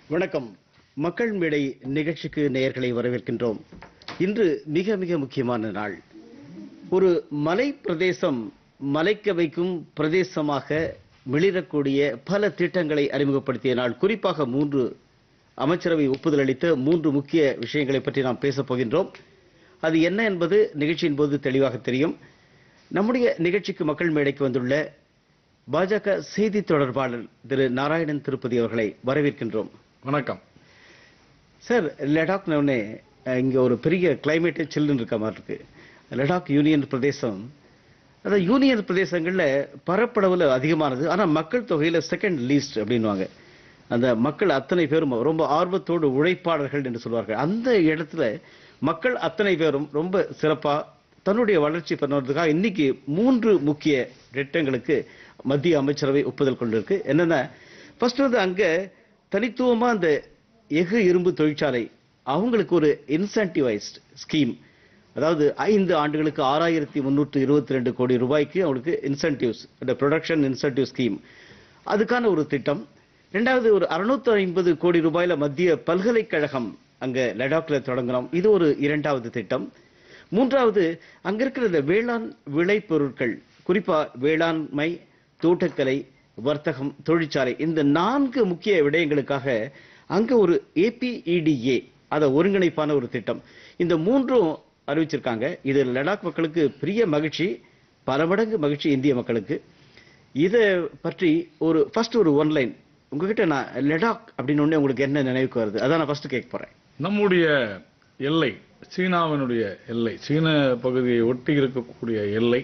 வணக்கம் மக்கள் மேடை நிகழ்ச்சிக்கு நேயர்களை வரவேற்கின்றோம் இன்று மிக மிக முக்கியமான நாள் ஒரு மலை பிரதேசம் மலைக்க வைக்கும் பிரதேசமாக மிளிரக்கூடிய பல திட்டங்களை அறிமுகப்படுத்திய நாள் குறிப்பாக மூன்று அமைச்சரவை ஒப்புதல் அளித்த மூன்று முக்கிய விஷயங்களை பற்றி நாம் பேசப் போகின்றோம் அது என்ன என்பது நிகழ்ச்சியின் போது தெளிவாக தெரியும் நம்முடைய நிகழ்ச்சிக்கு மக்கள் மேடைக்கு வந்துள்ள பாஜக செய்தி தொடர்பாளர் திரு நாராயணன் திருப்பதி அவர்களை வரவேற்கின்றோம் வணக்கம் சார் லடாக் உடனே இங்க ஒரு பெரிய கிளைமேட்டு சில்லுன்னு இருக்க மாதிரி இருக்கு லடாக் யூனியன் பிரதேசம் அதாவது யூனியன் பிரதேசங்கள்ல பரப்பளவுல அதிகமானது ஆனா மக்கள் தொகையில செகண்ட் லீஸ்ட் அப்படின்னுவாங்க அந்த மக்கள் அத்தனை பேரும் ரொம்ப ஆர்வத்தோடு உழைப்பாளர்கள் என்று சொல்வார்கள் அந்த இடத்துல மக்கள் அத்தனை பேரும் ரொம்ப சிறப்பா தன்னுடைய வளர்ச்சி பண்ணுவதற்காக இன்னைக்கு மூன்று முக்கிய திட்டங்களுக்கு மத்திய அமைச்சரவை ஒப்புதல் கொண்டிருக்கு என்னன்னா ஃபர்ஸ்ட் வந்து அங்க தனித்துவமா அந்த எஃகு இரும்பு தொழிற்சாலை அவங்களுக்கு ஒரு இன்சென்டிவைஸ்ட் ஸ்கீம் அதாவது ஐந்து ஆண்டுகளுக்கு ஆறாயிரத்தி முன்னூற்று இருபத்தி ரெண்டு கோடி ரூபாய்க்கு அவங்களுக்கு இன்சென்டிவ்ஸ் இந்த ப்ரொடக்ஷன் இன்சென்டிவ் ஸ்கீம் அதுக்கான ஒரு திட்டம் ரெண்டாவது ஒரு அறுநூத்தி ஐம்பது கோடி ரூபாயில மத்திய பல்கலைக்கழகம் அங்க லடாக்ல தொடங்கணும் இது ஒரு இரண்டாவது திட்டம் மூன்றாவது அங்க இருக்கிற இந்த வேளாண் விளைபொருட்கள் குறிப்பா வேளாண்மை தோட்டக்கலை வர்த்தகம் தொழிற்சாலை இந்த நான்கு முக்கிய விடயங்களுக்காக அங்க ஒரு ஏபிஇடிஏ அத ஒருங்கிணைப்பான ஒரு திட்டம் இந்த மூன்றும் அறிவிச்சிருக்காங்க இது லடாக் மக்களுக்கு பெரிய மகிழ்ச்சி பல மடங்கு மகிழ்ச்சி இந்திய மக்களுக்கு இத பற்றி ஒரு ஃபர்ஸ்ட் ஒரு ஒன்லைன் உங்ககிட்ட நான் லடாக் அப்படின்னு ஒண்ணே உங்களுக்கு என்ன நினைவுக்கு வருது அதான் நான் ஃபர்ஸ்ட் கேட்க போறேன் நம்முடைய எல்லை சீனாவினுடைய எல்லை சீன பகுதியை ஒட்டி இருக்கக்கூடிய எல்லை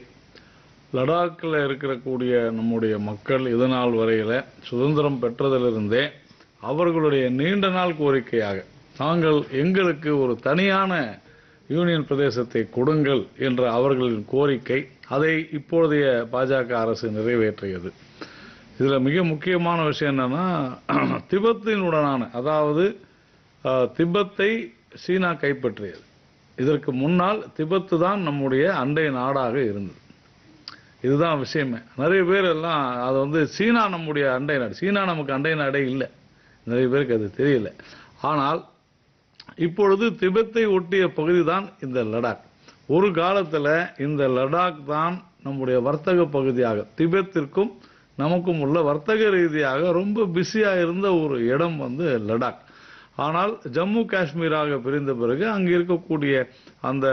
லடாக்கில் இருக்கக்கூடிய நம்முடைய மக்கள் இதனால் வரையில சுதந்திரம் பெற்றதிலிருந்தே அவர்களுடைய நீண்ட நாள் கோரிக்கையாக தாங்கள் எங்களுக்கு ஒரு தனியான யூனியன் பிரதேசத்தை கொடுங்கள் என்ற அவர்களின் கோரிக்கை அதை இப்பொழுதைய பாஜக அரசு நிறைவேற்றியது இதுல மிக முக்கியமான விஷயம் என்னன்னா திபெத்தினுடனான அதாவது அஹ், திபெத்தை சீனா கைப்பற்றியது இதற்கு முன்னால் திபெத்து தான் நம்முடைய அண்டை நாடாக இருந்தது இதுதான் விஷயமே நிறைய பேர் எல்லாம் அது வந்து சீனா நம்முடைய அண்டை நாடு சீனா நமக்கு அண்டை நாடே இல்லை நிறைய பேருக்கு அது தெரியல ஆனால் இப்பொழுது திபெத்தை ஒட்டிய பகுதி தான் இந்த லடாக் ஒரு காலத்துல இந்த லடாக் தான் நம்முடைய வர்த்தக பகுதியாக திபெத்திற்கும் நமக்கும் உள்ள வர்த்தக ரீதியாக ரொம்ப பிஸியா இருந்த ஒரு இடம் வந்து லடாக் ஆனால் ஜம்மு காஷ்மீராக பிரிந்த பிறகு அங்கு இருக்கக்கூடிய அந்த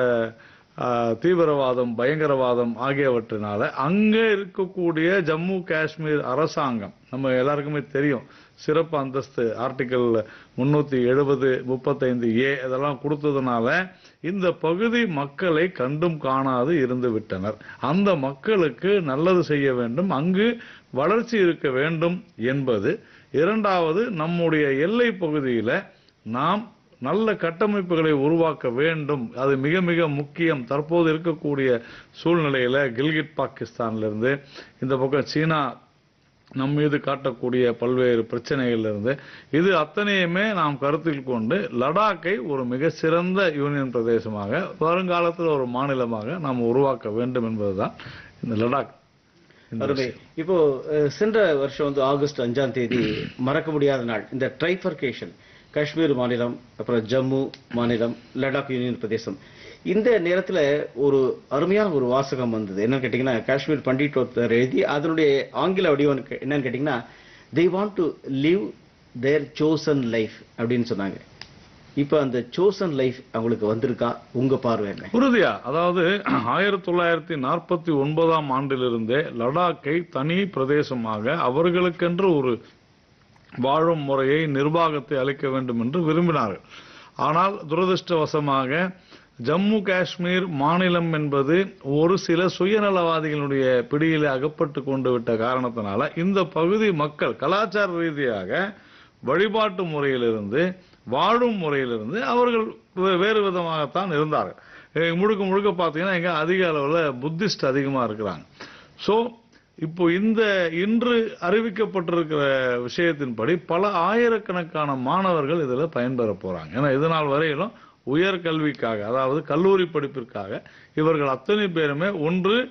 ஆஹ், தீவிரவாதம் பயங்கரவாதம் ஆகியவற்றினால அங்க இருக்கக்கூடிய ஜம்மு காஷ்மீர் அரசாங்கம் நம்ம எல்லாருக்குமே தெரியும் சிறப்பு அந்தஸ்து ஆர்டிகல் முன்னூத்தி எழுபது முப்பத்தைந்து ஏ இதெல்லாம் கொடுத்ததுனால இந்த பகுதி மக்களை கண்டும் காணாது இருந்து விட்டனர் அந்த மக்களுக்கு நல்லது செய்ய வேண்டும் அங்கு வளர்ச்சி இருக்க வேண்டும் என்பது இரண்டாவது நம்முடைய எல்லை பகுதியில நாம் நல்ல கட்டமைப்புகளை உருவாக்க வேண்டும் அது மிக மிக முக்கியம் தற்போது இருக்கக்கூடிய சூழ்நிலையில கில்கிட் பாகிஸ்தான்ல இருந்து இந்த பக்கம் சீனா நம் மீது காட்டக்கூடிய பல்வேறு பிரச்சனைகள்ல இருந்து இது அத்தனையுமே நாம் கருத்தில் கொண்டு லடாக்கை ஒரு மிக சிறந்த யூனியன் பிரதேசமாக வருங்காலத்தில் ஒரு மாநிலமாக நாம் உருவாக்க வேண்டும் என்பதுதான் இந்த லடாக் இந்த அருமை இப்போ அஹ், சென்ற வருஷம் வந்து ஆகஸ்ட் அஞ்சாம் தேதி மறக்க முடியாத நாள் இந்த ட்ரைபர்கேஷன் காஷ்மீர் மாநிலம் அப்புறம் ஜம்மு மாநிலம் லடாக் யூனியன் பிரதேசம் இந்த நேரத்துல ஒரு அருமையான ஒரு வாசகம் வந்தது என்னன்னு கேட்டீங்கன்னா காஷ்மீர் பண்டிட் ஒருத்தர் எழுதி அதனுடைய ஆங்கில வடிவம் கே- என்னன்னு கேட்டீங்கன்னா they want to live their chosen life அப்படின்னு சொன்னாங்க இப்போ அந்த சோசன் லைஃப் அவங்களுக்கு வந்திருக்கா உங்க பார்வை என்ன உறுதியா அதாவது ஆயிரத்தி தொள்ளாயிரத்தி நாற்பத்தி ஒன்பதாம் ஆண்டிலிருந்தே லடாக்கை தனி பிரதேசமாக அவர்களுக்கென்று ஒரு வாழும் முறையை நிர்வாகத்தை அளிக்க வேண்டும் என்று விரும்பினார்கள் ஆனால் துரதிருஷ்டவசமாக ஜம்மு காஷ்மீர் மாநிலம் என்பது ஒரு சில சுயநலவாதிகளுடைய பிடியில் அகப்பட்டு கொண்டு விட்ட காரணத்தினால இந்த பகுதி மக்கள் கலாச்சார ரீதியாக வழிபாட்டு முறையிலிருந்து வாழும் முறையிலிருந்து அவர்கள் வே- வேறு விதமாகத்தான் இருந்தார்கள் அஹ் முழுக்க முழுக்க பார்த்தீங்கன்னா இங்க அதிக அளவில் புத்திஸ்ட் அதிகமா இருக்கிறாங்க ஸோ இப்போ இந்த இன்று அறிவிக்கப்பட்டிருக்கிற விஷயத்தின்படி பல ஆயிரக்கணக்கான மாணவர்கள் இதுல பயன்பெற போறாங்க ஏன்னா இது நாள் வரையிலும் உயர் கல்விக்காக அதாவது கல்லூரி படிப்பிற்காக இவர்கள் அத்தனை பேருமே ஒன்று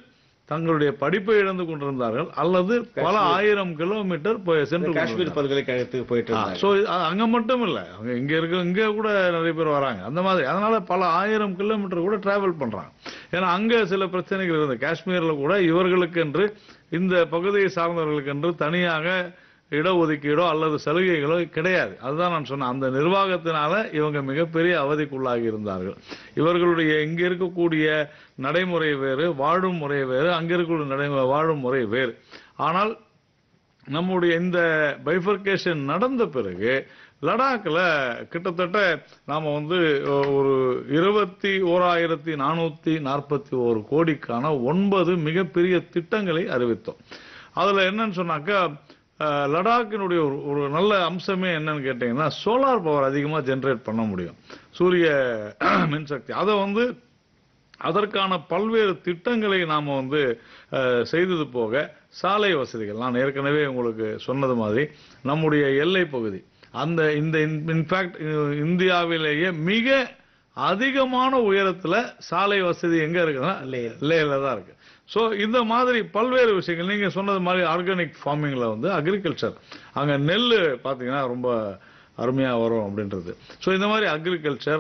தங்களுடைய படிப்பை இழந்து கொண்டிருந்தார்கள் அல்லது பல ஆயிரம் கிலோமீட்டர் போய் சென்று காஷ்மீர் பல்கலைக்கழகத்துக்கு போயிட்டு இருந்தாங்க சோ அங்க மட்டும் இல்ல அங்க இங்க இருக்க இங்க கூட நிறைய பேர் வராங்க அந்த மாதிரி அதனால பல ஆயிரம் கிலோமீட்டர் கூட டிராவல் பண்றாங்க ஏன்னா அங்க சில பிரச்சனைகள் இருந்தது காஷ்மீர்ல கூட இவர்களுக்கு என்று இந்த பகுதியை சார்ந்தவர்களுக்கு என்று தனியாக இடஒதுக்கீடோ அல்லது சலுகைகளோ கிடையாது அதுதான் நான் சொன்னேன் அந்த நிர்வாகத்தினால இவங்க மிகப்பெரிய அவதிக்குள்ளாகி இருந்தார்கள் இவர்களுடைய இங்க இருக்கக்கூடிய நடைமுறை வேறு வாழும் முறை வேறு அங்க இருக்கக்கூடிய நடை வாழும் முறை வேறு ஆனால் நம்முடைய இந்த பைஃபர்கேஷன் நடந்த பிறகு லடாக்ல கிட்டத்தட்ட நாம வந்து ஒரு இருபத்தி ஓராயிரத்தி நானூத்தி நாற்பத்தி ஒரு கோடிக்கான ஒன்பது மிகப்பெரிய திட்டங்களை அறிவித்தோம் அதுல என்னன்னு சொன்னாக்கா அஹ், லடாக்கினுடைய ஒரு ஒரு நல்ல அம்சமே என்னன்னு கேட்டீங்கன்னா சோலார் பவர் அதிகமா ஜெனரேட் பண்ண முடியும் சூரிய மின்சக்தி அதை வந்து அதற்கான பல்வேறு திட்டங்களை நாம வந்து அஹ், செய்தது போக சாலை வசதிகள் நான் ஏற்கனவே உங்களுக்கு சொன்னது மாதிரி நம்முடைய எல்லை பகுதி அந்த இந்த இன்ஃபேக்ட் இந்தியாவிலேயே மிக அதிகமான உயரத்துல சாலை வசதி எங்க இருக்குன்னா லேஹ். லேல தான் இருக்கு சோ இந்த மாதிரி பல்வேறு விஷயங்கள் நீங்க சொன்னது மாதிரி ஆர்கானிக் ஃபார்மிங்ல வந்து அக்ரிகல்ச்சர் அங்க நெல் பாத்தீங்கன்னா ரொம்ப அருமையா வரும் அப்படின்றது சோ இந்த மாதிரி அக்ரிகல்ச்சர்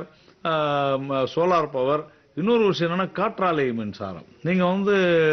சோலார் பவர் இன்னொரு விஷயம் என்னன்னா காற்றாலை மின்சாரம் நீங்க வந்து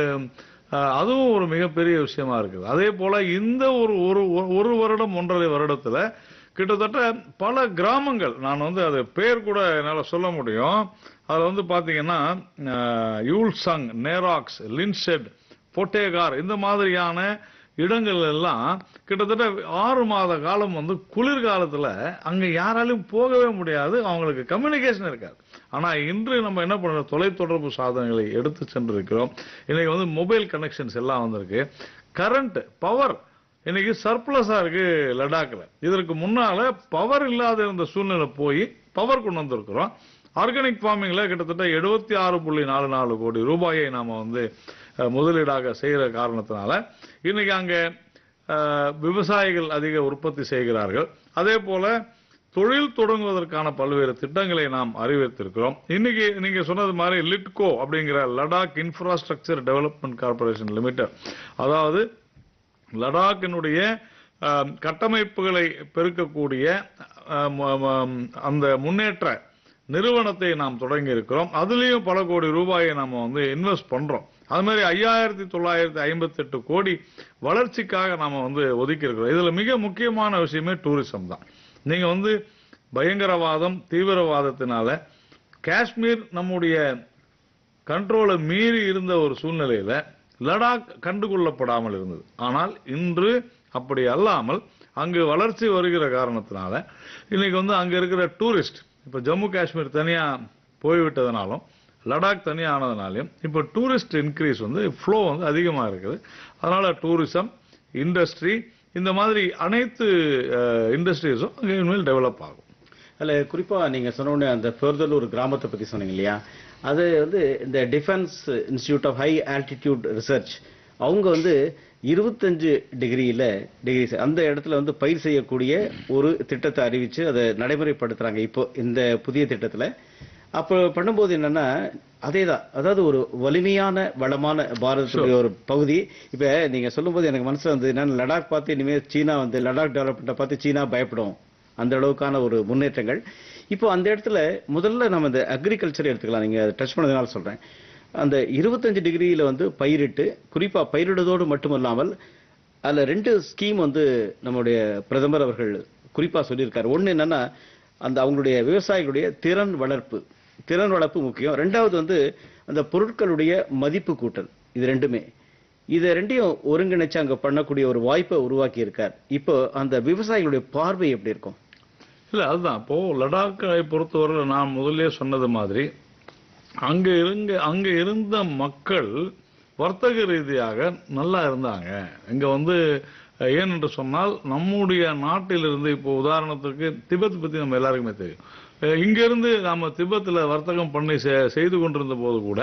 அஹ், அதுவும் ஒரு மிகப்பெரிய விஷயமா இருக்குது அதே போல இந்த ஒரு ஒரு ஒரு வருடம் ஒன்றரை வருடத்துல கிட்டத்தட்ட பல கிராமங்கள் நான் வந்து அது பேர் கூட என்னால சொல்ல முடியும் அதுல வந்து பாத்தீங்கன்னா அஹ், யூல்சங் நேராக்ஸ் லின்செட் பொட்டேகார் இந்த மாதிரியான இடங்கள் எல்லாம் கிட்டத்தட்ட ஆறு மாத காலம் வந்து குளிர்காலத்துல அங்க யாராலும் போகவே முடியாது அவங்களுக்கு கம்யூனிகேஷன் இருக்காது ஆனா இன்று நம்ம என்ன பண்றோம் தொலைத்தொடர்பு சாதனங்களை எடுத்து சென்றிருக்கிறோம் இன்னைக்கு வந்து மொபைல் கனெக்ஷன்ஸ் எல்லாம் வந்திருக்கு கரண்ட் பவர் இன்னைக்கு சர்ப்ளஸா இருக்கு லடாக்ல இதற்கு முன்னால பவர் இல்லாத இருந்த சூழ்நிலை போய் பவர் கொண்டு வந்திருக்கிறோம் ஆர்கானிக் ஃபார்மிங்ல கிட்டத்தட்ட எழுபத்தி ஆறு புள்ளி நாலு நாலு கோடி ரூபாயை நாம வந்து அஹ், முதலீடாக செய்யற காரணத்தினால இன்னைக்கு அங்க அஹ், விவசாயிகள் அதிக உற்பத்தி செய்கிறார்கள் அதே போல தொழில் தொடங்குவதற்கான பல்வேறு திட்டங்களை நாம் அறிவித்திருக்கிறோம் இன்னைக்கு நீங்க சொன்னது மாதிரி லிட்கோ அப்படிங்கிற Ladakh infrastructure development corporation limited அதாவது லடாக்கினுடைய அஹ், கட்டமைப்புகளை பெருக்கக்கூடிய அஹ், ம- ம- அந்த முன்னேற்ற நிறுவனத்தை நாம் தொடங்கி இருக்கிறோம் அதுலயும் பல கோடி ரூபாயை நாம வந்து இன்வெஸ்ட் பண்றோம் அது மாதிரி ஐயாயிரத்தி தொள்ளாயிரத்தி ஐம்பத்தி எட்டு கோடி வளர்ச்சிக்காக நாம வந்து ஒதுக்கி இருக்கிறோம் இதுல மிக முக்கியமான விஷயமே டூரிசம் தான் நீங்க வந்து பயங்கரவாதம் தீவிரவாதத்தினால காஷ்மீர் நம்முடைய கண்ட்ரோலை மீறி இருந்த ஒரு சூழ்நிலையில லடாக் கண்டுகொள்ளப்படாமல் இருந்தது ஆனால் இன்று அப்படி அல்லாமல் அங்கு வளர்ச்சி வருகிற காரணத்தினால இன்னைக்கு வந்து அங்க இருக்கிற டூரிஸ்ட் இப்ப ஜம்மு காஷ்மீர் தனியா போய்விட்டதுனாலும் லடாக் தனியா ஆனதுனாலையும் இப்ப டூரிஸ்ட் இன்க்ரீஸ் வந்து ஃப்ளோ வந்து அதிகமா இருக்குது அதனால டூரிசம் இண்டஸ்ட்ரி இந்த மாதிரி அனைத்து இண்டஸ்ட்ரீஸும் அங்கே இனிமேல் டெவலப் ஆகும் அதுல குறிப்பா நீங்க சொன்ன உடனே அந்த ஃபர்தலூர் கிராமத்தை பத்தி சொன்னீங்க இல்லையா அது வந்து இந்த defence institute of high altitude research அவங்க வந்து இருபத்தஞ்சு டிகிரியில டிகிரி அந்த இடத்துல வந்து பயிர் செய்யக்கூடிய ஒரு திட்டத்தை அறிவிச்சு அதை நடைமுறைப்படுத்துறாங்க இப்போ இந்த புதிய திட்டத்துல அப்போ பண்ணும்போது என்னன்னா அதேதான் அதாவது ஒரு வலிமையான வளமான பாரதத்துடைய ஒரு பகுதி இப்ப நீங்க சொல்லும்போது எனக்கு மனசுல வந்து என்னன்னா லடாக் பார்த்து இனிமே சீனா வந்து லடாக் டெவலப்மெண்ட்டை பார்த்து சீனா பயப்படும் அந்த அளவுக்கான ஒரு முன்னேற்றங்கள் இப்போ அந்த இடத்துல முதல்ல நம்ம இந்த அக்ரிகல்ச்சர் எடுத்துக்கலாம் நீங்க டச் பண்ணதுனால சொல்றேன் அந்த இருபத்தஞ்சு டிகிரியில வந்து பயிரிட்டு குறிப்பா பயிரிடுவதோடு மட்டுமல்லாமல் அதுல ரெண்டு ஸ்கீம் வந்து நம்முடைய பிரதமர் அவர்கள் குறிப்பா சொல்லியிருக்காரு ஒண்ணு என்னன்னா அந்த அவங்களுடைய விவசாயிகளுடைய திறன் வளர்ப்பு திறன் வளர்ப்பு முக்கியம் ரெண்டாவது வந்து அந்த பொருட்களுடைய மதிப்பு கூட்டல் இது ரெண்டுமே இதை ரெண்டையும் ஒருங்கிணைச்சு அங்க பண்ணக்கூடிய ஒரு வாய்ப்பை உருவாக்கி இருக்கார் இப்போ அந்த விவசாயிகளுடைய பார்வை எப்படி இருக்கும் இல்ல அதுதான் இப்போ லடாக்கை பொறுத்தவரை நான் முதல்லயே சொன்னது மாதிரி அங்க இருங்க அங்க இருந்த மக்கள் வர்த்தக ரீதியாக நல்லா இருந்தாங்க இங்க வந்து அஹ், ஏனென்று சொன்னால் நம்முடைய நாட்டிலிருந்து இப்போ உதாரணத்துக்கு திபெத் பத்தி நம்ம எல்லாருக்குமே தெரியும் அஹ், இங்க இருந்து நாம திபெத்ல வர்த்தகம் பண்ணி செ- செய்து கொண்டிருந்த போது கூட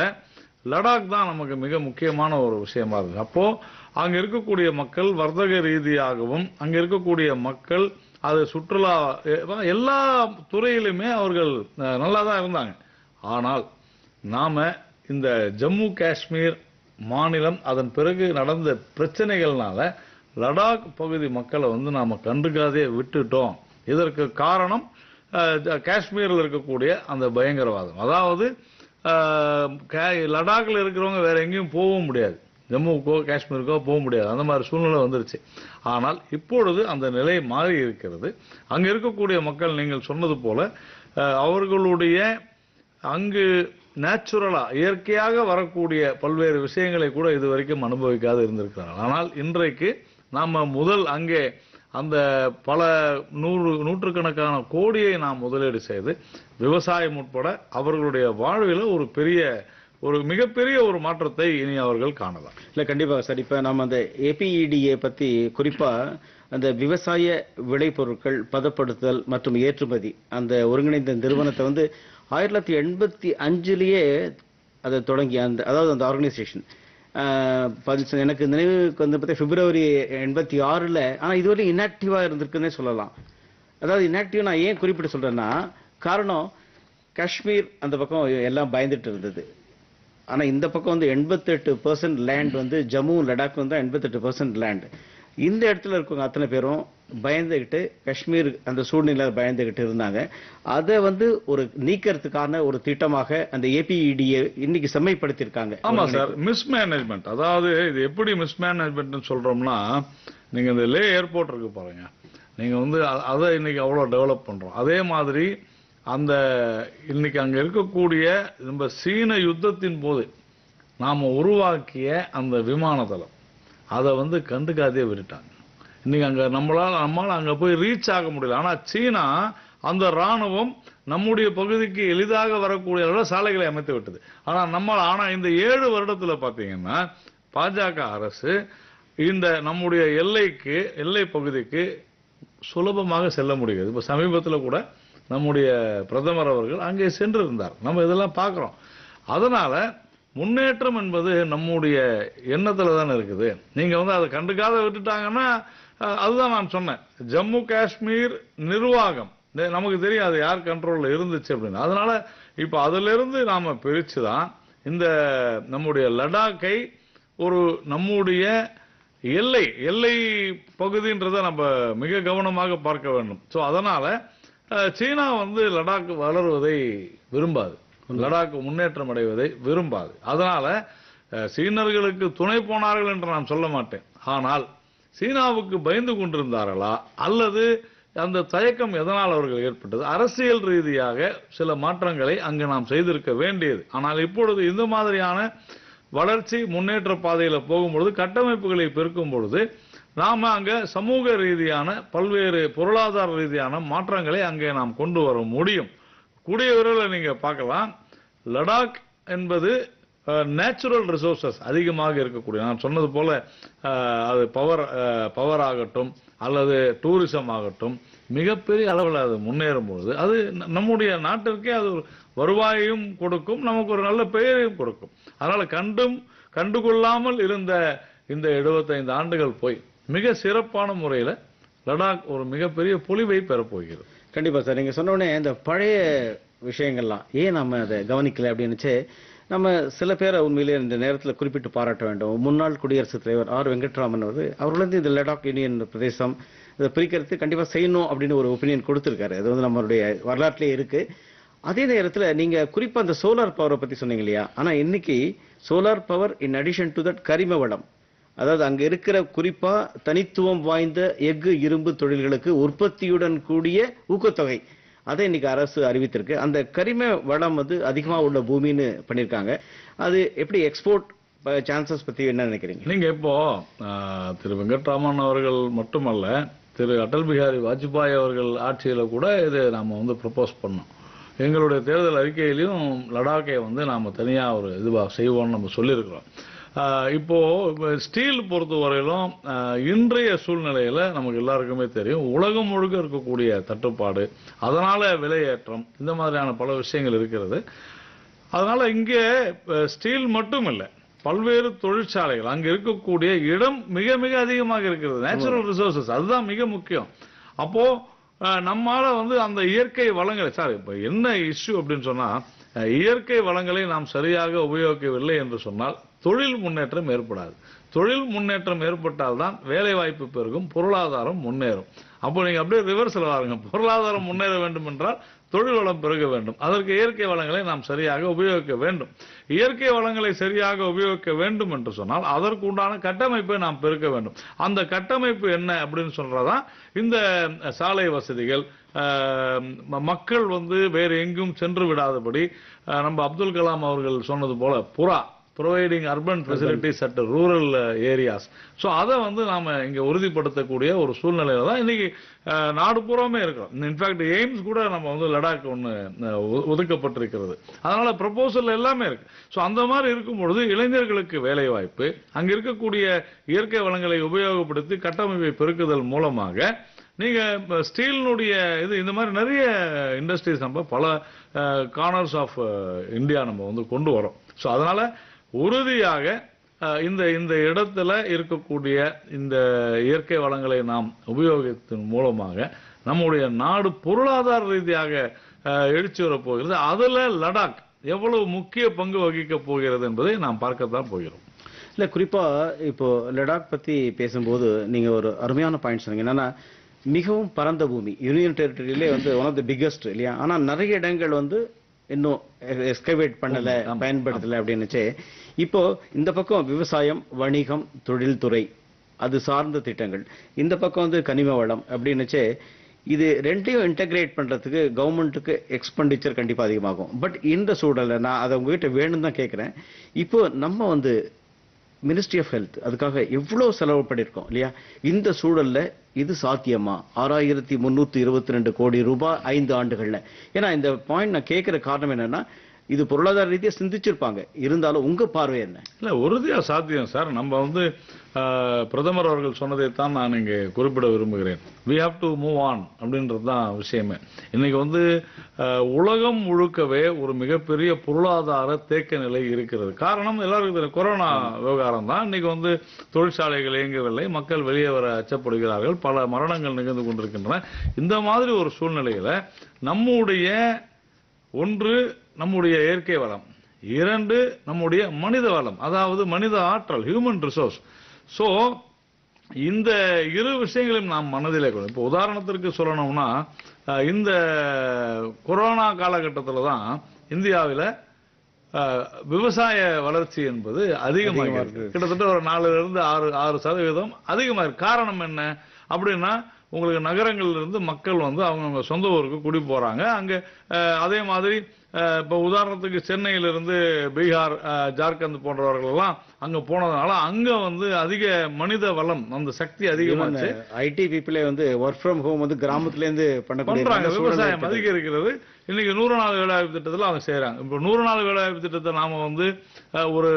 லடாக் தான் நமக்கு மிக முக்கியமான ஒரு விஷயமா இருக்கு அப்போ அங்க இருக்கக்கூடிய மக்கள் வர்த்தக ரீதியாகவும் அங்க இருக்கக்கூடிய மக்கள் அது சுற்றுலா எ- எல்லா துறையிலுமே அவர்கள் அஹ், நல்லா தான் இருந்தாங்க ஆனால் நாம இந்த ஜம்மு காஷ்மீர் மாநிலம் அதன் பிறகு நடந்த பிரச்சனைகள்னால லடாக் பகுதி மக்களை வந்து நாம கண்டுக்காதே விட்டுட்டோம் இதற்கு காரணம் அஹ், ஜ- காஷ்மீர்ல இருக்கக்கூடிய அந்த பயங்கரவாதம் அதாவது அஹ், கா- லடாக்ல இருக்கிறவங்க வேற எங்கேயும் போகவும் முடியாது ஜம்முக்கோ காஷ்மீருக்கோ போக முடியாது அந்த மாதிரி சூழ்நிலை வந்துருச்சு ஆனால் இப்பொழுது அந்த நிலை மாறி இருக்கிறது அங்க இருக்கக்கூடிய மக்கள் நீங்கள் சொன்னது போல அஹ், அவர்களுடைய அங்கு நேச்சுரலா இயற்கையாக வரக்கூடிய பல்வேறு விஷயங்களை கூட இதுவரைக்கும் அனுபவிக்காது இருந்திருக்கிறார்கள் ஆனால் இன்றைக்கு நாம முதல் அங்கே அந்த பல நூறு நூற்றுக்கணக்கான கோடியை நாம் முதலீடு செய்து விவசாயம் உட்பட அவர்களுடைய வாழ்வில் ஒரு பெரிய ஒரு மிகப்பெரிய ஒரு மாற்றத்தை இனி அவர்கள் காணலாம் இல்ல கண்டிப்பாக சார் இப்ப நம்ம அந்த ஏபிஇடிஏ பத்தி குறிப்பா அந்த விவசாய விளைபொருட்கள் பதப்படுத்துதல் மற்றும் ஏற்றுமதி அந்த ஒருங்கிணைந்த நிறுவனத்தை வந்து ஆயிரத்தி தொள்ளாயிரத்தி எண்பத்தி அஞ்சுலயே அதை தொடங்கி அந்த அதாவது அந்த ஆர்கனைசேஷன் எனக்கு நினைவுக்கு வந்து பார்த்தா பிப்ரவரி எண்பத்தி ஆறுல ஆனா இதுவரை இன்ஆக்டிவா இருந்திருக்குன்னே சொல்லலாம் அதாவது இன்ஆக்டிவ் நான் ஏன் குறிப்பிட்டு சொல்றேன்னா காரணம் காஷ்மீர் அந்த பக்கம் எல்லாம் பயந்துட்டு இருந்தது ஆனா இந்த பக்கம் வந்து எண்பத்தெட்டு பர்சன்ட் லேண்ட் வந்து ஜம்மு லடாக் வந்து எண்பத்தெட்டு பர்சன்ட் லேண்ட் இந்த இடத்துல இருக்கவங்க அத்தனை பேரும் பயந்துகிட்டு காஷ்மீர் அந்த சூழ்நிலை பயந்துகிட்டு இருந்தாங்க அதை வந்து ஒரு நீக்கிறதுக்கான ஒரு திட்டமாக அந்த ஏபிஇடியை இன்னைக்கு செம்மைப்படுத்தியிருக்காங்க ஆமா சார் மிஸ்மேனேஜ்மெண்ட் அதாவது இது எப்படி மிஸ்மேனேஜ்மெண்ட் சொல்றோம்னா நீங்க இந்த லே ஏர்போர்ட் இருக்கு பாருங்க நீங்க வந்து அ- அதை இன்னைக்கு அவ்வளவு டெவலப் பண்றோம் அதே மாதிரி அந்த இன்னைக்கு அங்க இருக்கக்கூடிய நம்ம சீன யுத்தத்தின் போது நாம உருவாக்கிய அந்த விமான தளம் அதை வந்து கண்டுக்காதே விட்டுட்டாங்க இன்னைக்கு அங்க நம்மளால நம்மளால அங்க போய் ரீச் ஆக முடியல ஆனா சீனா அந்த ராணுவம் நம்முடைய பகுதிக்கு எளிதாக வரக்கூடிய அளவில் சாலைகளை அமைத்து விட்டது ஆனா நம்ம ஆனா இந்த ஏழு வருடத்துல பாத்தீங்கன்னா பாஜக அரசு இந்த நம்முடைய எல்லைக்கு எல்லை பகுதிக்கு சுலபமாக செல்ல முடிகிறது இப்ப சமீபத்துல கூட நம்முடைய பிரதமர் அவர்கள் அங்கே சென்று இருந்தார் நம்ம இதெல்லாம் பார்க்கிறோம் அதனால முன்னேற்றம் என்பது நம்முடைய எண்ணத்துல தானே இருக்குது நீங்க வந்து அதை கண்டுக்காத விட்டுட்டாங்கன்னா அஹ், அதுதான் நான் சொன்னேன் ஜம்மு காஷ்மீர் நிர்வாகம் இந்த நமக்கு தெரியும் அது யார் கண்ட்ரோல்ல இருந்துச்சு அப்படின்னு அதனால இப்ப அதுல இருந்து நாம பிரிச்சு தான் இந்த நம்முடைய லடாக்கை ஒரு நம்முடைய எல்லை எல்லை பகுதின்றதை நம்ம மிக கவனமாக பார்க்க வேண்டும் சோ அதனால அஹ், சீனா வந்து லடாக் வளருவதை விரும்பாது லடாக் முன்னேற்றம் அடைவதை விரும்பாது அதனால அஹ், சீனர்களுக்கு துணை போனார்கள் என்று நான் சொல்ல மாட்டேன் ஆனால் சீனாவுக்கு பயந்து கொண்டிருந்தார்களா அல்லது அந்த தயக்கம் எதனால் அவர்கள் ஏற்பட்டது அரசியல் ரீதியாக சில மாற்றங்களை அங்கு நாம் செய்திருக்க வேண்டியது ஆனால் இப்பொழுது இந்த மாதிரியான வளர்ச்சி முன்னேற்ற பாதையில போகும்பொழுது கட்டமைப்புகளை பெருக்கும் பொழுது நாம அங்க சமூக ரீதியான பல்வேறு பொருளாதார ரீதியான மாற்றங்களை அங்கே நாம் கொண்டு வர முடியும் கூடிய விரைவில் நீங்க பார்க்கலாம் லடாக் என்பது நேச்சுரல் ரிசோர்சஸ் அதிகமாக இருக்கக்கூடிய நான் சொன்னது போல அஹ், அது பவர் பவர் ஆகட்டும் அல்லது டூரிசம் ஆகட்டும் மிகப்பெரிய அளவில் அது முன்னேறும் பொழுது அது ந- நம்முடைய நாட்டிற்கே அது ஒரு வருவாயையும் கொடுக்கும் நமக்கு ஒரு நல்ல பெயரையும் கொடுக்கும் அதனால கண்டும் கண்டுகொள்ளாமல் இருந்த இந்த 75 ஆண்டுகள் போய் மிக சிறப்பான முறையில லடாக் ஒரு மிகப்பெரிய பொலிவை பெறப்போகிறது கண்டிப்பா சார் நீங்க சொன்ன உடனே இந்த பழைய விஷயங்கள்லாம் ஏன் நம்ம அதை கவனிக்கல அப்படின்னுச்சு நம்ம சில பேரை உண்மையிலேயே இந்த நேரத்தில் குறிப்பிட்டு பாராட்ட வேண்டும் முன்னாள் குடியரசுத் தலைவர் ஆர் வெங்கட்ராமன் அவர் அவர்கள் வந்து இந்த லடாக் யூனியன் பிரதேசம் இதை பிரிக்கிறது கண்டிப்பா செய்யணும் அப்படின்னு ஒரு ஒப்பீனியன் கொடுத்திருக்காரு அது வந்து நம்மளுடைய வரலாற்றிலே இருக்கு அதே நேரத்துல நீங்க குறிப்பா அந்த சோலார் பவரை பத்தி சொன்னீங்க இல்லையா ஆனா இன்னைக்கு solar power in addition to that கரிம வளம் அதாவது அங்க இருக்கிற குறிப்பா தனித்துவம் வாய்ந்த எஃகு இரும்பு தொழில்களுக்கு உற்பத்தியுடன் கூடிய ஊக்கத்தொகை அதை இன்னைக்கு அரசு அறிவித்திருக்கு அந்த கரிம வளம் வந்து அதிகமா உள்ள பூமின்னு பண்ணிருக்காங்க அது எப்படி எக்ஸ்போர்ட் சான்சஸ் பத்தி என்ன நினைக்கிறீங்க நீங்க இப்போ ஆஹ், திரு வெங்கட்ராமன் அவர்கள் மட்டுமல்ல திரு அடல் பிகாரி வாஜ்பாய் அவர்கள் ஆட்சியில கூட இது நாம வந்து ப்ரப்போஸ் பண்ணோம் எங்களுடைய தேர்தல் அறிக்கையிலையும் லடாக்கை வந்து நாம தனியா ஒரு இதுவா செய்வோம்னு நம்ம சொல்லியிருக்கிறோம் ஆஹ், இப்போ ஸ்டீல் பொறுத்த வரையிலும் ஆஹ், இன்றைய சூழ்நிலையில நமக்கு எல்லாருக்குமே தெரியும் உலகம் முழுக்க இருக்கக்கூடிய தட்டுப்பாடு அதனால விலையேற்றம் இந்த மாதிரியான பல விஷயங்கள் இருக்கிறது அதனால இங்கே அஹ், ஸ்டீல் மட்டும் இல்ல பல்வேறு தொழிற்சாலைகள் அங்க இருக்கக்கூடிய இடம் மிக மிக அதிகமாக இருக்கிறது நேச்சுரல் ரிசோர்சஸ் அதுதான் மிக முக்கியம் அப்போ அஹ், நம்மால வந்து அந்த இயற்கை வளங்களை சார் இப்ப என்ன இஷ்யூ அப்படின்னு சொன்னா அஹ், இயற்கை வளங்களை நாம் சரியாக உபயோகிக்கவில்லை என்று சொன்னால் தொழில் முன்னேற்றம் ஏற்படாது தொழில் முன்னேற்றம் ஏற்பட்டால்தான் வேலை வாய்ப்பு பெருகும் பொருளாதாரம் முன்னேறும் அப்போ நீங்க அப்படியே ரிவர்ஸ்ல வாருங்க பொருளாதாரம் முன்னேற வேண்டும் என்றால் தொழில் வளம் பெருக வேண்டும் அதற்கு இயற்கை வளங்களை நாம் சரியாக உபயோகிக்க வேண்டும் இயற்கை வளங்களை சரியாக உபயோகிக்க வேண்டும் என்று சொன்னால் அதற்கு உண்டான கட்டமைப்பை நாம் பெருக்க வேண்டும் அந்த கட்டமைப்பு என்ன அப்படின்னு சொல்றதான் இந்த சாலை வசதிகள் அஹ், ம- மக்கள் வந்து வேறு எங்கும் சென்று விடாதபடி அஹ், நம்ம அப்துல் கலாம் அவர்கள் சொன்னது போல PURA providing urban facilities at rural areas so அதை வந்து நாம இங்க உறுதிப்படுத்தக்கூடிய ஒரு சூழ்நிலையில தான் இன்னைக்கு அஹ், நாடு பூராமே இருக்கிறோம் இன்ஃபேக்ட் எய்ம்ஸ் கூட நம்ம வந்து லடாக் ஒன்று ஒதுக்கப்பட்டிருக்கிறது அதனால ப்ரப்போசல் எல்லாமே இருக்கு ஸோ அந்த மாதிரி இருக்கும் பொழுது இளைஞர்களுக்கு வேலை வாய்ப்பு அங்க இருக்கக்கூடிய இயற்கை வளங்களை உபயோகப்படுத்தி கட்டமைப்பை பெருக்குதல் மூலமாக நீங்க ஸ்டீலினுடைய இது இந்த மாதிரி நிறைய இண்டஸ்ட்ரீஸ் நம்ம பல கார்னர்ஸ் ஆஃப் இந்தியா நம்ம வந்து கொண்டு வரோம் ஸோ அதனால உறுதியாக அஹ், இந்த இந்த இடத்துல இருக்கக்கூடிய இந்த இயற்கை வளங்களை நாம் உபயோகித்ததன் மூலமாக நம்முடைய நாடு பொருளாதார ரீதியாக அஹ், எழுச்சி வரப் போகிறது அதுல லடாக் எவ்வளவு முக்கிய பங்கு வகிக்க போகிறது என்பதை நாம் பார்க்கத்தான் போகிறோம் இல்ல குறிப்பா இப்போ லடாக் பத்தி பேசும்போது நீங்க ஒரு அருமையான பாயிண்ட் சொன்னீங்க என்னன்னா மிகவும் பரந்த பூமி யூனியன் டெரிட்டரியிலே வந்து ஒன் ஆஃப் த பிக்கஸ்ட் இல்லையா ஆனா நிறைய இடங்கள் வந்து இன்னும் எஸ்கவேட் பண்ணல பயன்படுத்தல அப்படின்னுச்சு இப்போ இந்த பக்கம் விவசாயம் வணிகம் தொழில்துறை அது சார்ந்த திட்டங்கள் இந்த பக்கம் வந்து கனிம வளம் அப்படின்னுச்சு இது ரெண்டையும் இன்டகிரேட் பண்றதுக்கு கவர்மெண்ட்டுக்கு எக்ஸ்பெண்டிச்சர் கண்டிப்பா அதிகமாகும் பட் இந்த சூழல்ல நான் அதை உங்ககிட்ட வேணும் தான் கேட்கிறேன் இப்போ நம்ம வந்து மினிஸ்ட்ரி ஆஃப் ஹெல்த் அதுக்காக எவ்வளவு செலவு பண்ணியிருக்கோம் இல்லையா இந்த சூழல்ல இது சாத்தியமா ஆறாயிரத்தி முன்னூத்தி இருபத்தி ரெண்டு கோடி ரூபாய் ஐந்து ஆண்டுகள்ல ஏன்னா இந்த பாயிண்ட் நான் கேட்கிற காரணம் என்னன்னா இது பொருளாதார ரீதியா சிந்திச்சிருப்பாங்க இருந்தாலும் உங்க பார்வை என்ன இல்ல உறுதியா சாத்தியம் சார் நம்ம வந்து அஹ், பிரதமர் அவர்கள் சொன்னதைத்தான் நான் இங்கே குறிப்பிட விரும்புகிறேன் we have to move on அப்படின்றது தான் விஷயமே இன்னைக்கு வந்து அஹ், உலகம் முழுக்கவே ஒரு மிகப்பெரிய பொருளாதார தேக்க நிலை இருக்கிறது காரணம் எல்லாருக்கும் தெரியும் கொரோனா விவகாரம் தான் இன்னைக்கு வந்து தொழிற்சாலைகள் இயங்கவில்லை மக்கள் வெளியே வர அச்சப்படுகிறார்கள் பல மரணங்கள் நிகழ்ந்து கொண்டிருக்கின்றன இந்த மாதிரி ஒரு சூழ்நிலையில நம்முடைய ஒன்று நம்முடைய இயற்கை வளம் இரண்டு நம்முடைய மனித வளம் அதாவது மனித ஆற்றல் ஹியூமன் ரிசோர்ஸ் சோ இந்த இரு விஷயங்களையும் நாம் மனதிலே கொள்ளும் இப்போ உதாரணத்திற்கு சொல்லணும்னா அஹ், இந்த கொரோனா காலகட்டத்தில் தான் இந்தியாவில் விவசாய வளர்ச்சி என்பது அதிகமாக இருக்கு கிட்டத்தட்ட ஒரு நாலுல இருந்து ஆறு ஆறு சதவீதம் அதிகமாக இருக்கு காரணம் என்ன அப்படின்னா உங்களுக்கு நகரங்கள்ல இருந்து மக்கள் வந்து அவங்க சொந்த ஊருக்கு குடி போறாங்க அங்க அஹ், அதே மாதிரி அஹ், இப்ப உதாரணத்துக்கு சென்னையிலிருந்து பீகார் அஹ், ஜார்க்கண்ட் போன்றவர்கள் எல்லாம் அங்க போனதுனால அங்க வந்து அதிக மனித வளம் அந்த சக்தி அதிகமாச்சு ஐடி பீப்புளே வந்து ஒர்க் ஃப்ரம் ஹோம் வந்து கிராமத்துல இருந்து பண்ணக்கூடிய பண்றாங்க நல்ல சூழல் விவசாயம் இருக்குது. அதிகரிக்கிறது இன்னைக்கு நூறு நாள் வேலைவாய்ப்பு திட்டத்துல அவங்க செய்யறாங்க இப்போ நூறு நாள் வேலைவாய்ப்பு திட்டத்தை நாம வந்து அஹ், ஒரு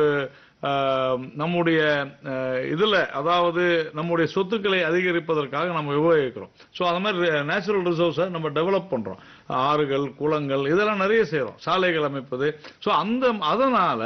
அஹ், நம்முடைய அஹ், இதுல அதாவது நம்முடைய சொத்துக்களை அதிகரிப்பதற்காக நம்ம உபயோகிக்கிறோம் ஸோ அந்த மாதிரி நேச்சுரல் ரிசோர்ஸை நம்ம டெவலப் பண்றோம் ஆறுகள் குளங்கள் இதெல்லாம் நிறைய செய்றோம் சாலைகள் அமைப்பது ஸோ அந்த அதனால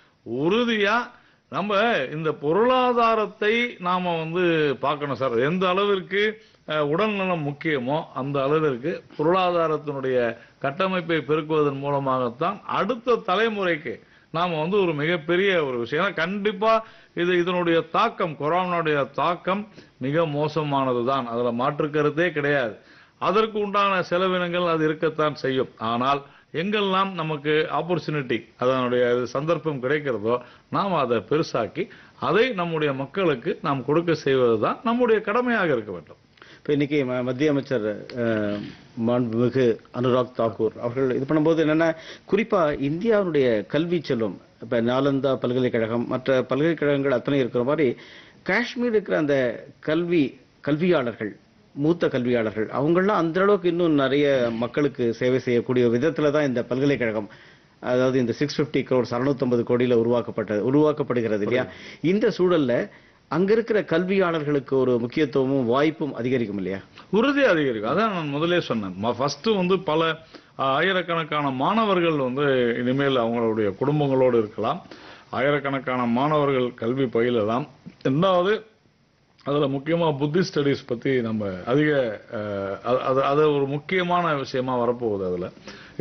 உறுதியா நம்ம இந்த பொருளாதாரத்தை நாம வந்து பார்க்கணும் சார் எந்த அளவிற்கு அஹ், உடல்நலம் முக்கியமோ அந்த அளவிற்கு பொருளாதாரத்தினுடைய கட்டமைப்பை பெருக்குவதன் மூலமாகத்தான் அடுத்த தலைமுறைக்கு நாம வந்து ஒரு மிகப்பெரிய ஒரு விஷயம் ஏன்னா கண்டிப்பா இது இதனுடைய தாக்கம் கொரோனாவுடைய தாக்கம் மிக மோசமானதுதான் அதுல மாற்று கருத்தே கிடையாது அதற்கு உண்டான செலவினங்கள் அது இருக்கத்தான் செய்யும் ஆனால் எங்கெல்லாம் நமக்கு ஆப்பர்ச்சுனிட்டி அதனுடைய சந்தர்ப்பம் கிடைக்கிறதோ நாம் அதை பெருசாக்கி அதை நம்முடைய மக்களுக்கு நாம் கொடுக்க செய்வதுதான் நம்முடைய கடமையாக இருக்க வேண்டும் இப்ப இன்னைக்கு ம- மத்திய அமைச்சர் அஹ், மாண்புமிகு அனுராக் தாக்கூர் அவர்கள் இது பண்ணும்போது என்னன்னா குறிப்பா இந்தியாவுடைய கல்வி செல்வம் இப்ப நாலந்தா பல்கலைக்கழகம் மற்ற பல்கலைக்கழகங்கள் அத்தனை இருக்கிற மாதிரி காஷ்மீர் இருக்கிற அந்த கல்வி கல்வியாளர்கள் மூத்த கல்வியாளர்கள் அவங்கெல்லாம் அந்த அளவுக்கு இன்னும் நிறைய மக்களுக்கு சேவை செய்யக்கூடிய விதத்துல தான் இந்த பல்கலைக்கழகம் அதாவது இந்த சிக்ஸ் பிப்டி க்ரோர்ஸ் அறுநூத்தம்பது கோடியில உருவாக்கப்பட்டது உருவாக்கப்படுகிறது இல்லையா இந்த சூழல்ல அங்க இருக்கிற கல்வியாளர்களுக்கு ஒரு முக்கியத்துவமும் வாய்ப்பும் அதிகரிக்கும் இல்லையா உறுதி அதிகரிக்கும் அதான் நான் முதலே சொன்னேன் ஃபர்ஸ்ட் வந்து பல அஹ், ஆயிரக்கணக்கான மாணவர்கள் வந்து இனிமேல் அவங்களுடைய குடும்பங்களோடு இருக்கலாம் ஆயிரக்கணக்கான மாணவர்கள் கல்வி பயிலலாம் ரெண்டாவது அதுல முக்கியமா புத்தி ஸ்டடீஸ் பத்தி நம்ம அதிக அஹ், அது- அது அது ஒரு முக்கியமான விஷயமா வரப்போகுது அதுல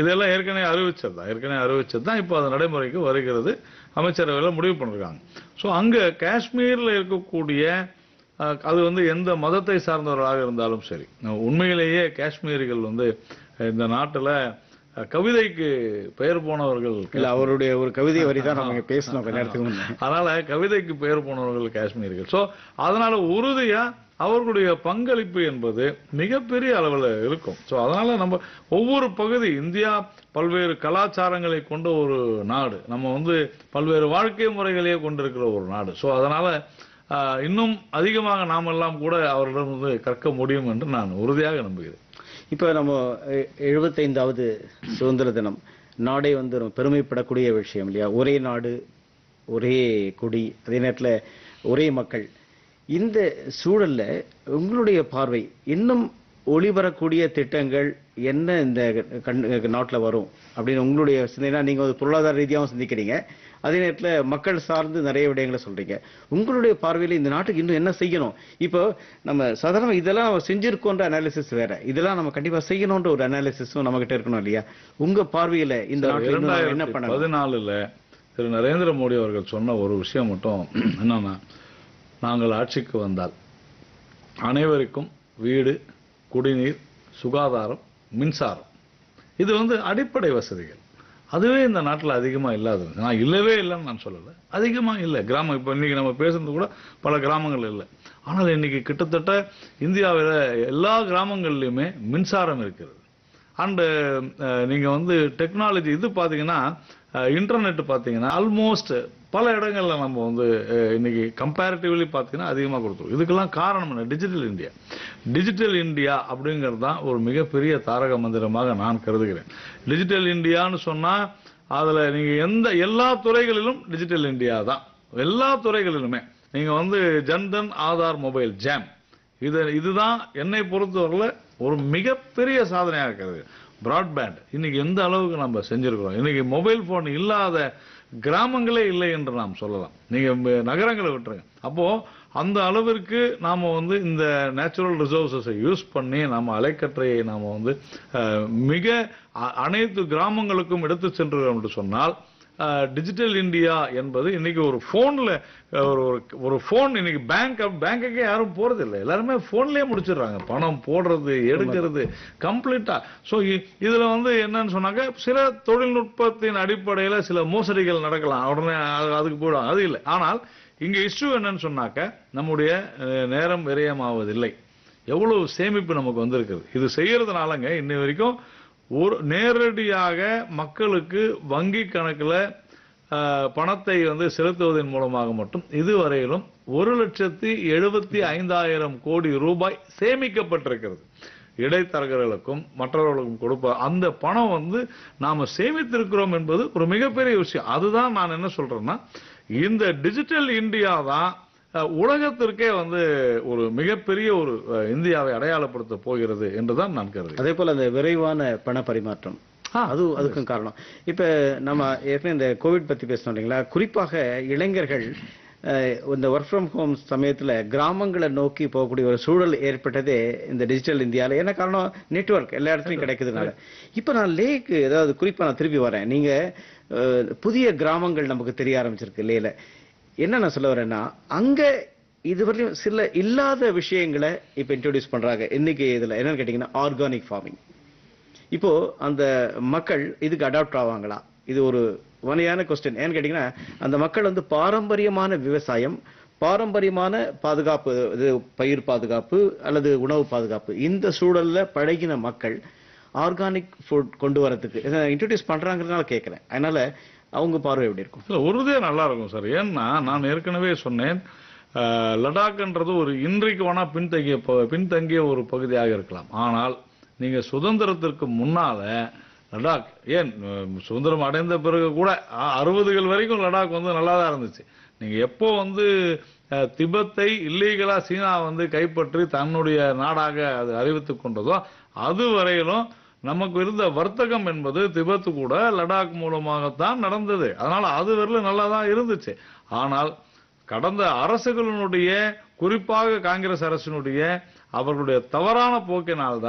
இதெல்லாம் ஏற்கனவே அறிவிச்சது தான் ஏற்கனவே அறிவிச்சது தான் இப்போ அது நடைமுறைக்கு வருகிறது அமைச்சரவையில் முடிவு பண்ணிருக்காங்க ஸோ அங்க காஷ்மீர்ல இருக்கக்கூடிய அஹ், அது வந்து எந்த மதத்தை சார்ந்தவர்களாக இருந்தாலும் சரி நான் உண்மையிலேயே காஷ்மீரிகள் வந்து இந்த நாட்டுல அஹ், கவிதைக்கு பெயர் போனவர்கள் இல்ல அவருடைய ஒரு கவிதை வரி தான் நம்ம இங்க பேசணும் கொஞ்ச நேரத்துக்கு முன்னே அதனால கவிதைக்கு பெயர் போனவர்கள் காஷ்மீர்கள் சோ அதனால உறுதியா அவர்களுடைய பங்களிப்பு என்பது மிகப்பெரிய அளவுல இருக்கும் சோ அதனால நம்ம ஒவ்வொரு பகுதி இந்தியா பல்வேறு கலாச்சாரங்களை கொண்ட ஒரு நாடு நம்ம வந்து பல்வேறு வாழ்க்கை முறைகளையே கொண்டிருக்கிற ஒரு நாடு சோ அதனால ஆஹ், இன்னும் அதிகமாக நாமெல்லாம் கூட அவரிடம் வந்து கற்க முடியும் என்று நான் உறுதியாக நம்புகிறேன் இப்ப நம்ம எ- எழுபத்தைந்தாவது சுதந்திர தினம் நாடே வந்து ரொம்ப பெருமைப்படக்கூடிய விஷயம் இல்லையா ஒரே நாடு ஒரே கொடி அதே நேரத்துல ஒரே மக்கள் இந்த சூழல்ல உங்களுடைய பார்வை இன்னும் ஒளிபரக்கூடிய திட்டங்கள் என்ன இந்த கண் நாட்டுல வரும் அப்படின்னு உங்களுடைய சிந்தனை நீங்க ஒரு பொருளாதார ரீதியாகவும் சிந்திக்கிறீங்க அதே நேரத்துல மக்கள் சார்ந்து நிறைய விடயங்களை சொல்றீங்க உங்களுடைய பார்வையில இந்த நாட்டுக்கு இன்னும் என்ன செய்யணும் இப்போ நம்ம சாதாரண இதெல்லாம் நம்ம செஞ்சிருக்கோன்ற அனாலிசிஸ் வேற இதெல்லாம் நம்ம கண்டிப்பா செய்யணும்ன்ற ஒரு அனாலிசிஸும் நம்ம கிட்ட இருக்கணும் இல்லையா உங்க பார்வையில இந்த நாட்டுல இன்னும் நம்ம என்ன இரண்டாயிரத்தி பண்ணணும் பதினாலுல திரு நரேந்திர மோடி அவர்கள் சொன்ன ஒரு விஷயம் மட்டும் என்னன்னா நாங்கள் ஆட்சிக்கு வந்தால் அனைவருக்கும் வீடு குடிநீர் சுகாதாரம் மின்சாரம் இது வந்து அடிப்படை வசதிகள் அதுவே இந்த நாட்டில் அதிகமா இல்லாதது நான் இல்லவே இல்லைன்னு நான் சொல்லலை அதிகமா இல்லை கிராமம் இப்போ இன்னைக்கு நம்ம பேசுறது கூட பல கிராமங்கள் இல்லை ஆனால் இன்னைக்கு கிட்டத்தட்ட இந்தியாவில் எல்லா கிராமங்கள்லையுமே மின்சாரம் இருக்கிறது அண்டு நீங்க வந்து டெக்னாலஜி இது பாத்தீங்கன்னா இன்டர்நெட் பாத்தீங்கன்னா ஆல்மோஸ்ட் பல இடங்கள்ல நம்ம வந்து அஹ், இன்னைக்கு கம்பேரிட்டிவ்லி பாத்தீங்கன்னா அதிகமா கொடுத்துருக்கோம் இதுக்கெல்லாம் காரணம் என்ன டிஜிட்டல் இந்தியா டிஜிட்டல் இந்தியா அப்படிங்கிறது தான் ஒரு மிகப்பெரிய தாரக மந்திரமாக நான் கருதுகிறேன் டிஜிட்டல் இந்தியான்னு சொன்னா அதுல நீங்க எந்த எல்லா துறைகளிலும் டிஜிட்டல் இந்தியா தான் எல்லா துறைகளிலுமே நீங்க வந்து ஜன்தன் ஆதார் மொபைல் ஜாம் இது இதுதான் என்னை பொறுத்தவரையில ஒரு மிகப்பெரிய சாதனையாக இருக்கிறது பிராட்பேண்ட் இன்னைக்கு எந்த அளவுக்கு நம்ம செஞ்சிருக்கிறோம் இன்னைக்கு மொபைல் போன் இல்லாத கிராமங்களே இல்லை என்று நாம் சொல்லலாம் நீங்க ம- நகரங்களை விட்டுருங்க அப்போ அந்த அளவிற்கு நாம வந்து இந்த நேச்சுரல் ரிசோர்சஸை யூஸ் பண்ணி நாம அலைக்கற்றையை நாம வந்து அஹ், மிக அ- அனைத்து கிராமங்களுக்கும் எடுத்து சென்றோம் என்று சொன்னால் டிஜிட்டல் இந்தியா என்பது இன்னைக்கு ஒரு போன்ல ஒரு ஒரு- ஒரு போன் இன்னைக்கு பேங்க் பேங்குக்கே யாரும் போறது இல்லை எல்லாருமே போன்லயே முடிச்சிடுறாங்க பணம் போடுறது எடுக்கிறது கம்ப்ளீட்டா சோ இதுல வந்து என்னன்னு சொன்னாக்க சில தொழில்நுட்பத்தின் அடிப்படையில சில மோசடிகள் நடக்கலாம் உடனே அது- அதுக்கு போயிடும் அது இல்லை ஆனால் இங்க இஷ்யூ என்னன்னு சொன்னாக்க நம்முடைய அஹ், நேரம் விரயமாவதில்லை எவ்வளவு சேமிப்பு நமக்கு வந்திருக்குது இது செய்யறதுனாலங்க இன்னை வரைக்கும் ஒரு நேரடியாக மக்களுக்கு வங்கி கணக்குல அஹ், பணத்தை வந்து செலுத்துவதன் மூலமாக மட்டும் இதுவரையிலும் ஒரு லட்சத்தி எழுபத்தி ஐந்தாயிரம் கோடி ரூபாய் சேமிக்கப்பட்டிருக்கிறது இடைத்தரகர்களுக்கும் மற்றவர்களுக்கும் கொடுப்ப அந்த பணம் வந்து நாம சேமித்திருக்கிறோம் என்பது ஒரு மிகப்பெரிய விஷயம் அதுதான் நான் என்ன சொல்றேன்னா இந்த டிஜிட்டல் இந்தியா தான் அஹ், உலகத்திற்கே வந்து ஒரு மிகப்பெரிய ஒரு அஹ், இந்தியாவை அடையாளப்படுத்த போகிறது என்றுதான் நான் கருதுகிறேன் அதே போல அந்த விரைவான பண பரிமாற்றம் அது அதுக்கும் காரணம் இப்ப நம்ம ஏற்கனவே இந்த கோவிட் பத்தி பேசணும் இல்லைங்களா குறிப்பாக இளைஞர்கள் அஹ், இந்த ஒர்க் ஃப்ரம் ஹோம் சமயத்துல கிராமங்களை நோக்கி போகக்கூடிய ஒரு சூழல் ஏற்பட்டதே இந்த டிஜிட்டல் இந்தியால என்ன காரணம் நெட்வொர்க் எல்லா இடத்துலயும் கிடைக்கிறதுனால இப்ப நான் லேக்கு ஏதாவது குறிப்பா நான் திருப்பி வரேன் நீங்க அஹ், புதிய கிராமங்கள் நமக்கு தெரிய ஆரம்பிச்சிருக்கு லேல என்ன நான் சொல்ல வரேன்னா அங்க இதுவரையும் சில இல்லாத விஷயங்களை இப்ப இன்ட்ரோடியூஸ் பண்றாங்க இன்னைக்கு இதுல என்னன்னு கேட்டீங்கன்னா ஆர்கானிக் ஃபார்மிங் இப்போ அந்த மக்கள் இதுக்கு அடாப்ட் ஆவாங்களா இது ஒரு வனையான கொஸ்டின் ஏன்னு கேட்டீங்கன்னா அந்த மக்கள் வந்து பாரம்பரியமான விவசாயம் பாரம்பரியமான பாதுகாப்பு இது பயிர் பாதுகாப்பு அல்லது உணவு பாதுகாப்பு இந்த சூழல்ல பழகின மக்கள் ஆர்கானிக் ஃபுட் கொண்டு வரதுக்கு இன்ட்ரடியூஸ் பண்றாங்கிறதுனால கேட்கிறேன் அதனால அவங்க பார்வை எப்படி இருக்கும் இல்ல உறுதியா நல்லா இருக்கும் சார் ஏன்னா நான் ஏற்கனவே சொன்னேன் அஹ், லடாக்ன்றது ஒரு இன்றைக்கு வேணா பின்தங்கிய ப- பின்தங்கிய ஒரு பகுதியாக இருக்கலாம் ஆனால் நீங்க சுதந்திரத்திற்கு முன்னால லடாக் ஏன் அஹ், சுதந்திரம் அடைந்த பிறகு கூட அ- அறுபதுகள் வரைக்கும் லடாக் வந்து நல்லா தான் இருந்துச்சு நீங்க எப்போ வந்து அஹ், திபெத்தை இல்லீகலா சீனா வந்து கைப்பற்றி தன்னுடைய நாடாக அது அறிவித்துக் கொண்டதோ அது வரையிலும் நமக்கு இருந்த வர்த்தகம் என்பது திபெத் கூட லடாக் மூலமாகத்தான் நடந்தது அதனால அது வரல நல்லா தான் இருந்துச்சு ஆனால் கடந்த அரசுகளினுடைய குறிப்பாக காங்கிரஸ் அரசினுடைய அவர்களுடைய தவறான போக்கினால்தான்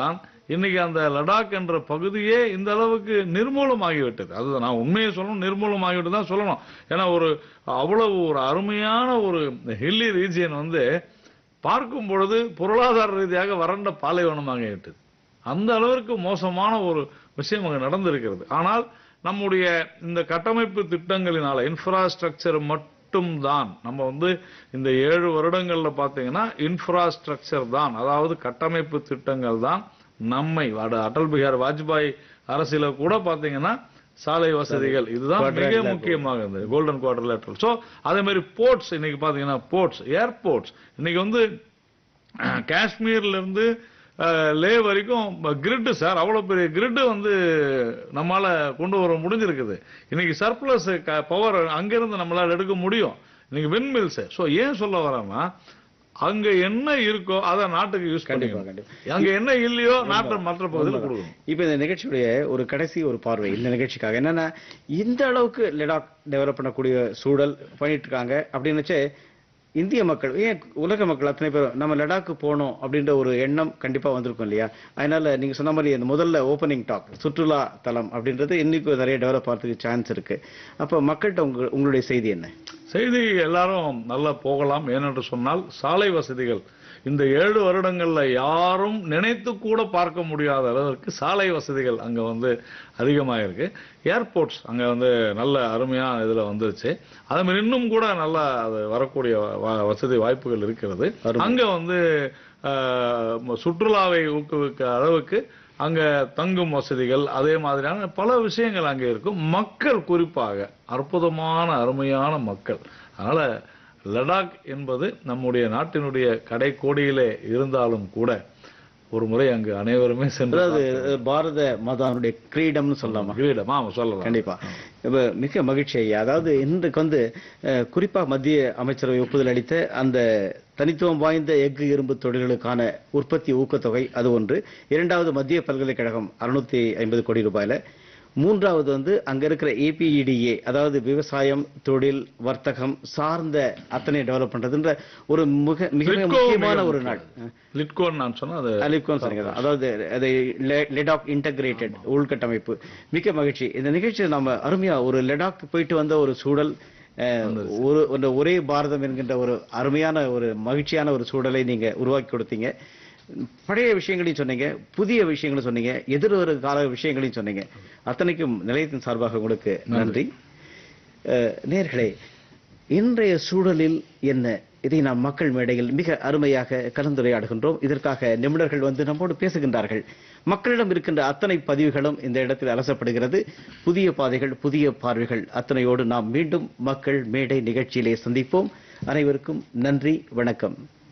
இன்னைக்கு அந்த லடாக் என்ற பகுதியே இந்த அளவுக்கு நிர்மூலமாகிவிட்டது அது நான் உண்மையை சொல்லணும் நிர்மூலமாகிவிட்டு தான் சொல்லணும் ஏன்னா ஒரு அவ்வளவு ஒரு அருமையான ஒரு ஹில்லி ரீஜியன் வந்து பார்க்கும் பொழுது பொருளாதார ரீதியாக வறண்ட பாலைவனமாகிவிட்டது அந்த அளவிற்கு மோசமான ஒரு விஷயம் அங்க நடந்திருக்கிறது ஆனால் நம்முடைய இந்த கட்டமைப்பு திட்டங்களினால இன்ஃப்ராஸ்ட்ரக்சர் மட்டும்தான் நம்ம வந்து இந்த ஏழு வருடங்கள்ல பாத்தீங்கன்னா இன்ஃப்ராஸ்ட்ரக்சர் தான் அதாவது கட்டமைப்பு திட்டங்கள் தான் நம்மை அட- அடல் பிஹார் வாஜ்பாய் அரசியல கூட பாத்தீங்கன்னா சாலை வசதிகள் இதுதான் மிக Quadrilateral. முக்கியமாக இருந்தது கோல்டன் குவார்டர் சோ அதே மாதிரி போர்ட்ஸ் இன்னைக்கு பாத்தீங்கன்னா போர்ட்ஸ் ஏர்போர்ட்ஸ் இன்னைக்கு வந்து அஹ், காஷ்மீர்ல இருந்து அஹ், லே வரைக்கும் கிரிட் சார் அவ்வளவு பெரிய கிரிட் வந்து நம்மால கொண்டு வர முடிஞ்சிருக்குது இன்னைக்கு சர்ப்ளஸ் பவர் அங்கிருந்து நம்மளால எடுக்க முடியும் இன்னைக்கு விண்மில்ஸ் சோ ஏன் சொல்ல வரேன்னா அங்க என்ன இருக்கோ அதை நாட்டுக்கு யூஸ் கண்டிப்பா, பண்ணிக்கணும் அங்க என்ன இல்லையோ நாட்டை மற்ற பகுதியில் கொடுக்கணும் இப்ப இந்த நிகழ்ச்சியுடைய ஒரு கடைசி ஒரு பார்வை இந்த நிகழ்ச்சிக்காக என்னன்னா இந்த அளவுக்கு லடாக் டெவலப் பண்ணக்கூடிய சூழல் பண்ணிட்டு இருக்காங்க அப்படின்னு இந்திய மக்கள் ஏன் உலக மக்கள் அத்தனை பேரும் நம்ம லடாக்கு போகணும் அப்படின்ற ஒரு எண்ணம் கண்டிப்பா வந்திருக்கும் இல்லையா அதனால நீங்க சொன்ன மாதிரி அந்த முதல்ல ஓப்பனிங் டாக் சுற்றுலா தலம் அப்படின்றது இன்னைக்கு நிறைய டெவலப் ஆகிறதுக்கு சான்ஸ் இருக்கு அப்ப மக்கள்கிட்ட உங்க உங்களுடைய செய்தி என்ன செய்தி எல்லாரும் நல்லா போகலாம் ஏனென்று சொன்னால் சாலை வசதிகள் இந்த ஏழு வருடங்கள்ல யாரும் நினைத்து கூட பார்க்க முடியாத அளவிற்கு சாலை வசதிகள் அங்க வந்து அதிகமாக இருக்கு ஏர்போர்ட்ஸ் அங்க வந்து நல்ல அருமையான இதுல வந்துருச்சு அதே மாதிரி இன்னும் கூட நல்லா அது வரக்கூடிய வ- வசதி வாய்ப்புகள் இருக்கிறது அங்க வந்து ஆஹ், சுற்றுலாவை ஊக்குவிக்க அளவுக்கு அங்க தங்கும் வசதிகள் அதே மாதிரியான பல விஷயங்கள் அங்கே இருக்கும் மக்கள் குறிப்பாக அற்புதமான அருமையான மக்கள் அதனால லடாக் என்பது நம்முடைய நாட்டினுடைய கடைக்கோடியிலே இருந்தாலும் கூட ஒரு முறை அங்கு அனைவருமே சென்று அதாவது பாரத மாதாவுடைய கிரீடம்னு சொல்லலாமா கிரீடம் ஆமா சொல்லலாம் கண்டிப்பா இப்ப மிக மகிழ்ச்சி ஐயா அதாவது இன்றைக்கு வந்து அஹ், குறிப்பா மத்திய அமைச்சரவை ஒப்புதல் அளித்த அந்த தனித்துவம் வாய்ந்த எஃகு இரும்பு தொழில்களுக்கான உற்பத்தி ஊக்கத்தொகை அது ஒன்று இரண்டாவது மத்திய பல்கலைக்கழகம் அறுநூத்தி ஐம்பது கோடி ரூபாயில மூன்றாவது வந்து அங்க இருக்கிற ஏபிஇடிஏ அதாவது விவசாயம் தொழில் வர்த்தகம் சார்ந்த அத்தனை டெவலப் பண்றதுன்ற ஒரு மிக மிக மிக லிட்கோ முக்கியமான மிக ஒரு நாள் லிட்கோன்னு நான் சொன்னா அது அலிப்கான் சொன்னீங்க தான். அதாவது அதை லெடாக் இன்டகிரேட்டட் உள்கட்டமைப்பு மிக்க மகிழ்ச்சி இந்த நிகழ்ச்சியை நம்ம அருமையா ஒரு லெடாக் போயிட்டு வந்த ஒரு சூழல் அஹ், ஒரு ஒரு ஒரே பாரதம் என்கின்ற ஒரு அருமையான ஒரு மகிழ்ச்சியான ஒரு சூழலை நீங்க உருவாக்கி கொடுத்தீங்க பழைய விஷயங்களையும் சொன்னீங்க புதிய விஷயங்களும் சொன்னீங்க எதிர்வரும் கால விஷயங்களையும் சொன்னீங்க அத்தனைக்கும் நிலையத்தின் சார்பாக உங்களுக்கு நன்றி அஹ், நேர்களே இன்றைய சூழலில் என்ன இதை நாம் மக்கள் மேடையில் மிக அருமையாக கலந்துரையாடுகின்றோம் இதற்காக நிபுணர்கள் வந்து நம்மோடு பேசுகின்றார்கள் மக்களிடம் இருக்கின்ற அத்தனை பதிவுகளும் இந்த இடத்தில் அலசப்படுகிறது புதிய பாதைகள் புதிய பார்வைகள் அத்தனையோடு நாம் மீண்டும் மக்கள் மேடை நிகழ்ச்சியிலே சந்திப்போம் அனைவருக்கும் நன்றி வணக்கம்